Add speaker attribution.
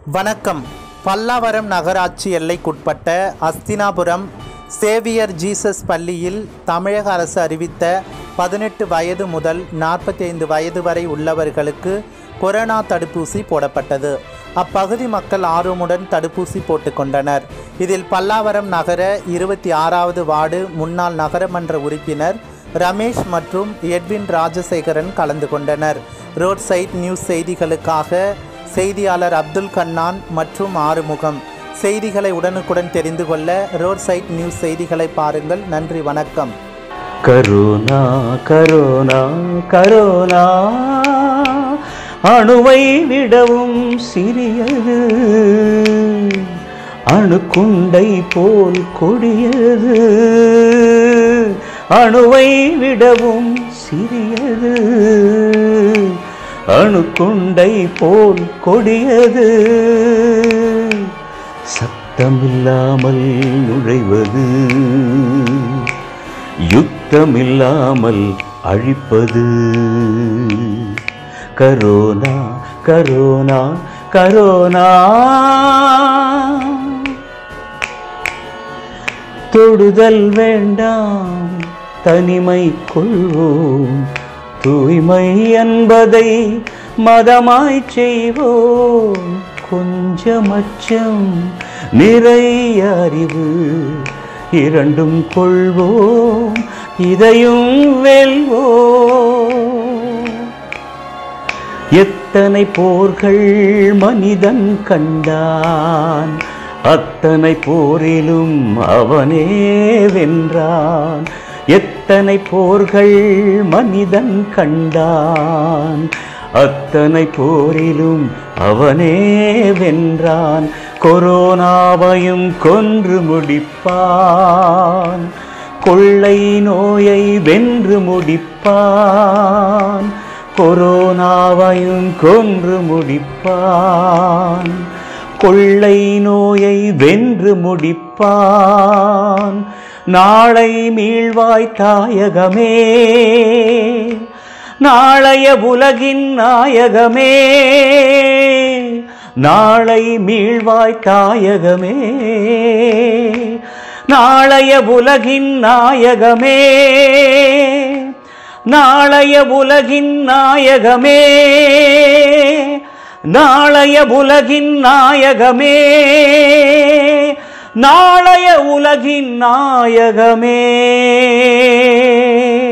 Speaker 1: வணக்கம் பல்லாவரம் நகராட்சி எல்லைக்குட்பட்ட அஸ்தினாபுரம் சேவியர் ஜீசஸ் பள்ளியில் தமிழக அரசு அறிவித்த பதினெட்டு வயது முதல் நாற்பத்தைந்து வயது வரை உள்ளவர்களுக்கு கொரோனா தடுப்பூசி போடப்பட்டது அப்பகுதி மக்கள் ஆர்வமுடன் தடுப்பூசி போட்டுக்கொண்டனர் இதில் பல்லாவரம் நகர இருபத்தி ஆறாவது வார்டு முன்னாள் நகரமன்ற உறுப்பினர் ரமேஷ் மற்றும் எட்வின் ராஜசேகரன் கலந்து கொண்டனர் ரோட் சைட் நியூஸ் செய்திகளுக்காக செய்தியாளர் அப்துல் கண்ணான் மற்றும் ஆறுமுகம் செய்திகளை உடனுக்குடன் தெரிந்து கொள்ள ரோட் சைட் நியூஸ் செய்திகளை பாருங்கள் நன்றி வணக்கம்
Speaker 2: கரோனா கரோனா கரோனா அணுவை விடவும் சிறியது அணுக்குண்டை போல் கொடியது அணுவை விடவும் சிறியது அணுக்குண்டை போல் கொடியது சத்தமில்லாமல் நுழைவது யுத்தமில்லாமல் அழிப்பது கரோனா கரோனா கரோனா தொடுதல் வேண்டாம் தனிமை கொள்வோம் தூய்மை என்பதை மதமாய் செய்வோம் கொஞ்சம் அச்சம் நிறைய அறிவு இரண்டும் கொள்வோம் இதையும் வெல்வோம் எத்தனை போர்கள் மனிதன் கண்டான் அத்தனை போரிலும் அவனே வென்றான் எத்தனை போர்கள் மனிதன் கண்டான் அத்தனை போரிலும் அவனே வென்றான் கொரோனாவையும் கொன்று முடிப்பான் கொள்ளை நோயை வென்று முடிப்பான் கொரோனாவையும் கொன்று முடிப்பான் கொள்ளை நோயை வென்று முடிப்பான் நாளை மீள்வாய் தாயகமே நாளைய உலகின் நாயகமே நாளை மீள்வாய் தாயகமே நாளைய உலகின் நாயகமே நாளைய உலகின் நாயகமே நாளைய உலகின் நாயகமே நாளைய உலகின் நாயகமே